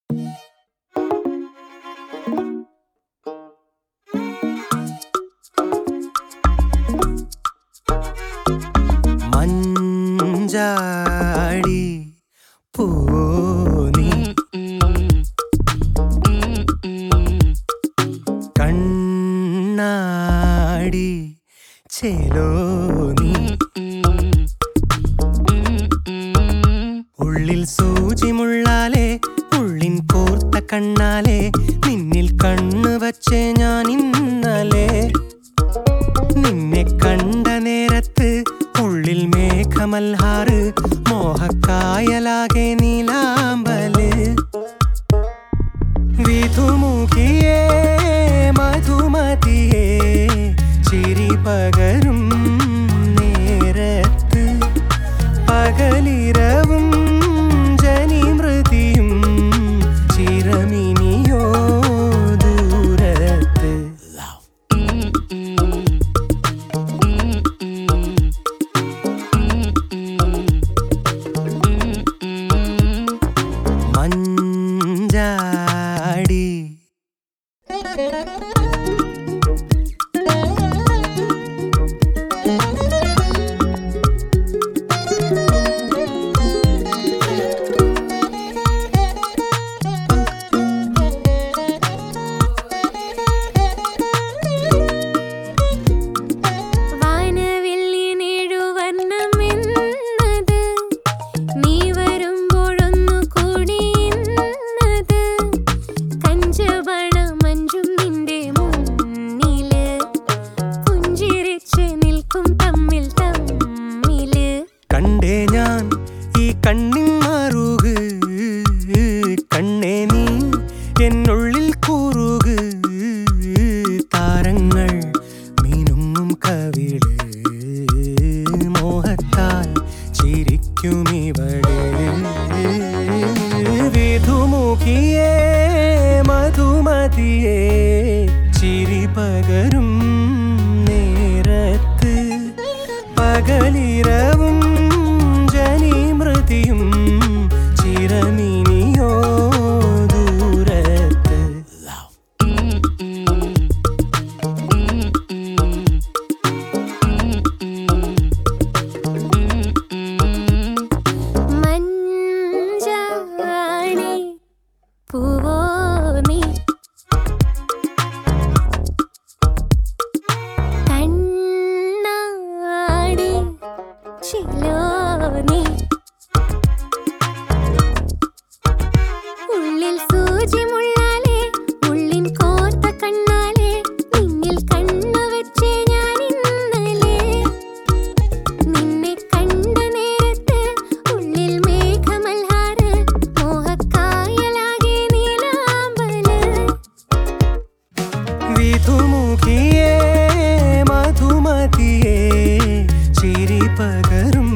മഞ്ചാടി പൂനി കണ്ണാടി ചെലോനി ഉള്ളിൽ സൂചിമുള്ളാലെ ഉള്ളിൻ കോർത്ത കണ്ണാലെ നിന്നിൽ കണ്ണു വച്ചേ ഞാൻ ഇന്നലെ നിന്നെ കണ്ട നേരത്ത് ഉള്ളിൽ മേഘമൽഹാറ് മോഹക്കായലാകെ നീലാമ്പല് വിധുമുഖിയേ മധുമതിയേ ചിരി പകരും നേരത്ത് പകലിരവും ജനിമൃതിയും ചിരമിനിയോ ദൂരത്ത് മഞ്ചാടി വാനവില്ലിനേഴുവർണ്ണമെന്നത് നീ വരുമ്പോഴൊന്നു കൂടിയുന്നത് കഞ്ചവണമഞ്ചും നിന്റെ മുന്നില് പുഞ്ചിരിച്ച് നിൽക്കും തമ്മിൽ തമ്മില് കണ്ടേ ഞാൻ ഈ കണ്ണിൻ മാറുക കണ്ണേ നീ എന്നുള്ളിൽ കൂറുക താരങ്ങൾ മീനുങ്ങും കവിള് മോഹത്താൽ ചിരിക്കും ഇവള് വിധുമുഖിയേ മധുമതിയേ ചിരി പകരും നേരത്ത് പകലിരവും ജനിമൃതിയും ചിരമിനിയോ ദൂരത്ത് മഞ്ചാടി പൂവോ നീ കണ്ണാടി ചിലോ നീ ഉള്ളിൽ സൂചിമുള്ളാലെ ഉള്ളിൻ കോർത്ത കണ്ണാലെ നിന്നിൽ കണ്ണു വെച്ചേ ഞാൻ ഇന്നലെ നിന്നെ കണ്ട നേരത്ത് ഉള്ളിൽ മേഘമൽഹാറ് മോഹക്കായലാകെ നീലാമ്പല് വിധുമുഖിയേ മധുമതിയേ ചിരി പകരും